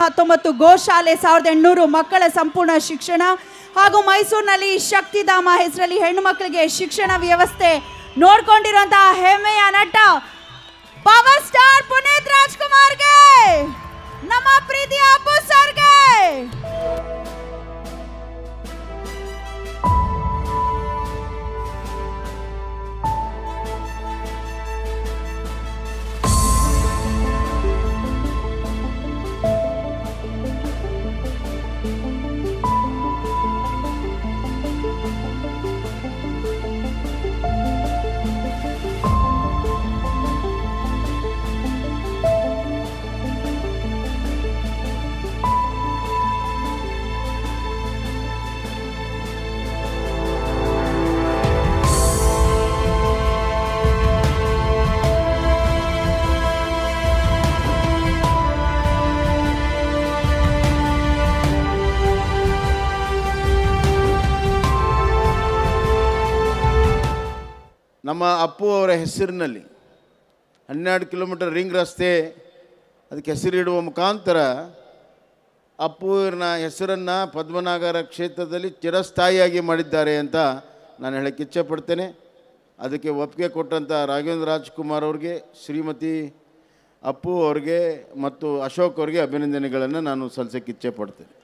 ಹತ್ತೊಂಬತ್ತು ಗೋಶಾಲೆ ಸಾವಿರದ ಎಂಟುನೂರು ಮಕ್ಕಳ ಸಂಪೂರ್ಣ ಶಿಕ್ಷಣ ಹಾಗೂ ಮೈಸೂರಿನಲ್ಲಿ ಶಕ್ತಿಧಾಮ ಹೆಸರಲ್ಲಿ ಹೆಣ್ಣು ಮಕ್ಕಳಿಗೆ ಶಿಕ್ಷಣ ವ್ಯವಸ್ಥೆ ನೋಡ್ಕೊಂಡಿರುವಂತಹ ಹೆಮ್ಮೆಯ ನಟ ಪವರ್ ಸ್ಟಾರ್ ಪುನೀತ್ ರಾಜ್ಕುಮಾರ್ಗೆ ನಮ್ಮ ಪ್ರೀತಿಯ ಅಪ್ಪು ಸರ್ಗೆ ನಮ್ಮ ಅಪ್ಪು ಅವರ ಹೆಸರಿನಲ್ಲಿ ಹನ್ನೆರಡು ಕಿಲೋಮೀಟರ್ ರಿಂಗ್ ರಸ್ತೆ ಅದಕ್ಕೆ ಹೆಸರಿಡುವ ಮುಖಾಂತರ ಅಪ್ಪುವಿನ ಹೆಸರನ್ನು ಪದ್ಮನಾಗರ ಕ್ಷೇತ್ರದಲ್ಲಿ ಚಿರಸ್ಥಾಯಿಯಾಗಿ ಮಾಡಿದ್ದಾರೆ ಅಂತ ನಾನು ಹೇಳಕ್ಕೆ ಇಚ್ಛೆಪಡ್ತೇನೆ ಅದಕ್ಕೆ ಒಪ್ಪಿಗೆ ಕೊಟ್ಟಂಥ ರಾಘವೇಂದ್ರ ರಾಜ್ಕುಮಾರ್ ಅವ್ರಿಗೆ ಶ್ರೀಮತಿ ಅಪ್ಪು ಅವ್ರಿಗೆ ಮತ್ತು ಅಶೋಕ್ ಅವ್ರಿಗೆ ಅಭಿನಂದನೆಗಳನ್ನು ನಾನು ಸಲ್ಲಿಸಕ್ಕೆ ಇಚ್ಛೆಪಡ್ತೇನೆ